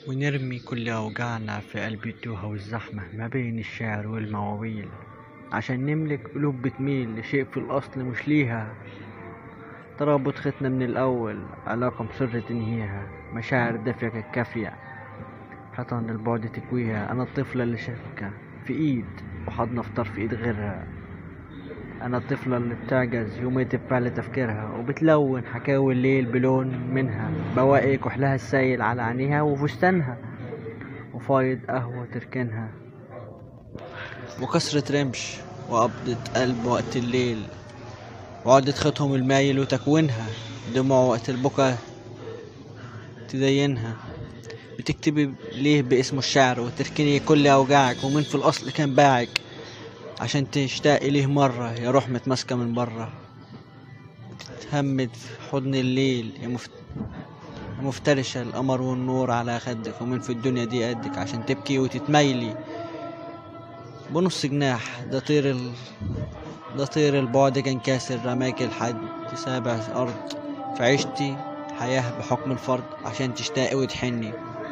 ونرمي كل أوجاعنا في قلب التوهة والزحمة ما بين الشعر والمواويل عشان نملك قلوب بتميل لشيء في الأصل مش ليها ترابط ختنا من الأول علاقة مصر تنهيها مشاعر دافية كانت كافية حيطان البعد تكويها أنا الطفلة اللي شاكة في إيد وحضنة في طرف إيد غيرها أنا الطفلة اللي بتعجز يومية بفعل تفكيرها وبتلون حكاوي الليل بلون منها بواقي كحلها السايل على عينيها وفستانها وفايض قهوة تركنها وكسرة رمش وقبضة قلب وقت الليل وعقدة خيطهم المايل وتكوينها دموع وقت البكا تدينها بتكتبي ليه باسم الشعر وتركني كل أوجاعك ومين في الأصل كان باعك عشان تشتاقي ليه مرة يا روح متماسكة من برا تتهمد في حضن الليل يا مفت... يا مفترشة القمر والنور على خدك ومين في الدنيا دي قدك عشان تبكي وتتميلي بنص جناح ده طير ال... ده طير البعد كان كاسر رماك لحد سابع أرض فعشتي حياة بحكم الفرد عشان تشتاقي وتحني